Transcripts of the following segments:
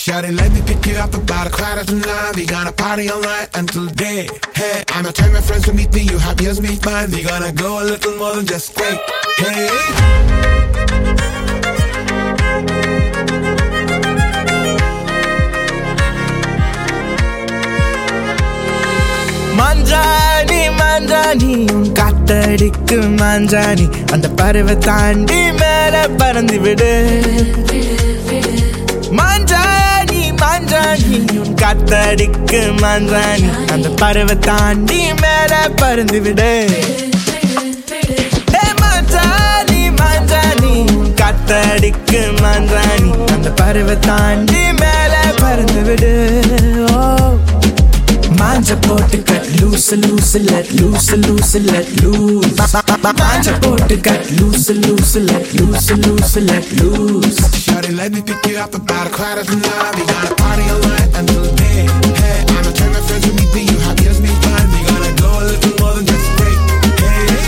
Shawty, let me pick you up about a quarter to nine. We gonna party all night until day. Hey, I'ma tell my friends to meet me. You have yours, meet mine. We gonna go a little more than just great. Hey. மாஞ்சாணி மாஞ்சாணி உன் காத்தடிக்கு மாஞ்சாணி அந்த பறவை தாண்டி மேல பறந்து விடு மாஞ்சாணி மாஞ்சாணி உன் காத்தடிக்கு மாஞ்சாணி அந்த பறவை தாண்டி மேல பறந்து விடு ஏ மாஞ்சாணி மாஞ்சாணி உன் காத்தடிக்கு மாஞ்சாணி அந்த பறவை தாண்டி மேல பறந்து விடு ஓ மாஞ்ச போட்டு cut loose loose let loose loose let loose மாஞ்ச போட்டு cut loose loose let loose loose let loose Shawty, let me pick you up about a quarter to nine. We gonna party all night until day. Hey, I'ma tell my friends to meet me. You have yours, meet mine. We gonna go a little more than just great. Hey.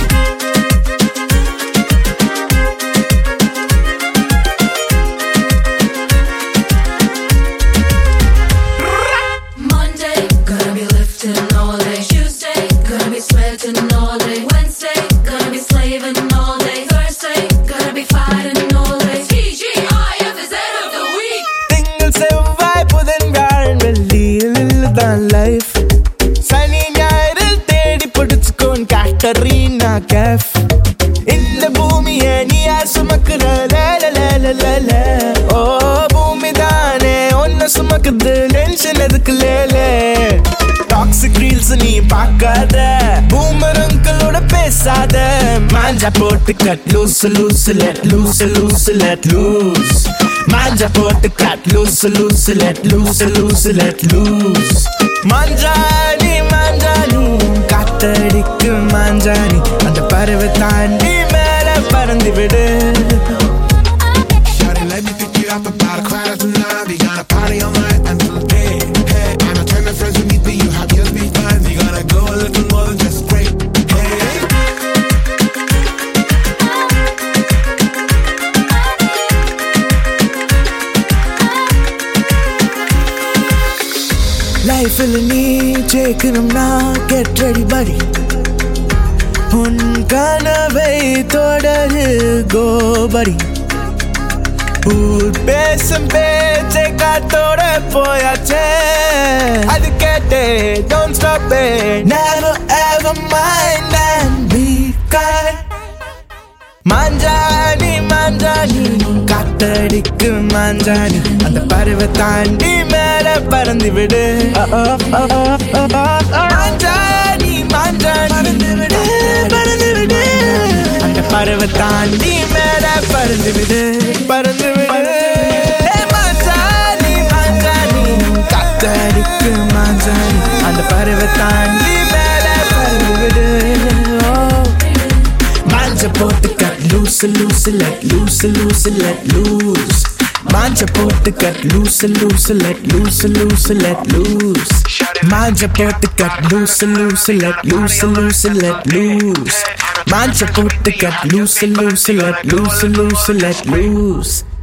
Monday, gonna be lifting all day. Tuesday, gonna be sweating all day. Wednesday, gonna be slaving all day. Thursday, gonna be fighting all day. TGIF is end of the week. திங்கள் செவ்வாய் புதன் வியாழன் வெள்ளியில் தான் life சனி ஞாயிறில் தேடி பிடிச்சுக்கோன் கேட்டரீனா cafe இந்த பூமியை நீயா சுமக்குற லேல லேல லேல ஓ பூமி தானே ஒன்ன சுமக்குது டென்ஷன் எதுக்கு லேலே டாக்ஸிக் ரீல்ஸ் நீ பார்க்காத பூமர் அங்கிளோட பேசாத மாஞ்சா போட்டு cut loose loose let loose loose let loose மாஞ்சா போட்டு cut loose loose let loose loose let loose மாஞ்சாணி மாஞ்சாணி காத்தடிக்கு மாஞ்சாணி அந்த பறவை தாண்டி மேல பறந்து விடு Shawty, let me pick you up about a quarter to nine. We gonna party all night until day. Hey, I'ma tell my friends to meet me. You have yours, meet mine. We gonna go a little more than just great. Hey. லைஃபில் நீ ஜெயிக்கணும்னா get ready படி உன் கனவை தொடரு கோபடி ஊர் பேசும் பேச்சை காத்தோட போயாச்சே அது கேட்டே don't stop never ever mind and be kind மாஞ்சாணி மாஞ்சாணி காத்தடிக்கு மாஞ்சாணி அந்த பறவை தாண்டி மேல பறந்து விடு மாஞ்சாணி மாஞ்சாணி பறந்து விடு பறந்து விடு அந்த பறவை தாண்டி மேல பறந்து விடு பறந்து விடு ஏ மாஞ்சாணி மாஞ்சாணி காத்தடிக்கு மாஞ்சாணி அந்த பறவை தாண்டி மேல பறந்து விடு ஓ Manja போட்டு cut loose loose let loose loose let loose மாஞ்ச போட்டு cut loose loose let loose loose let loose மாஞ்ச போட்டு cut loose loose let loose loose let loose மாஞ்ச போட்டு cut loose loose let loose loose let loose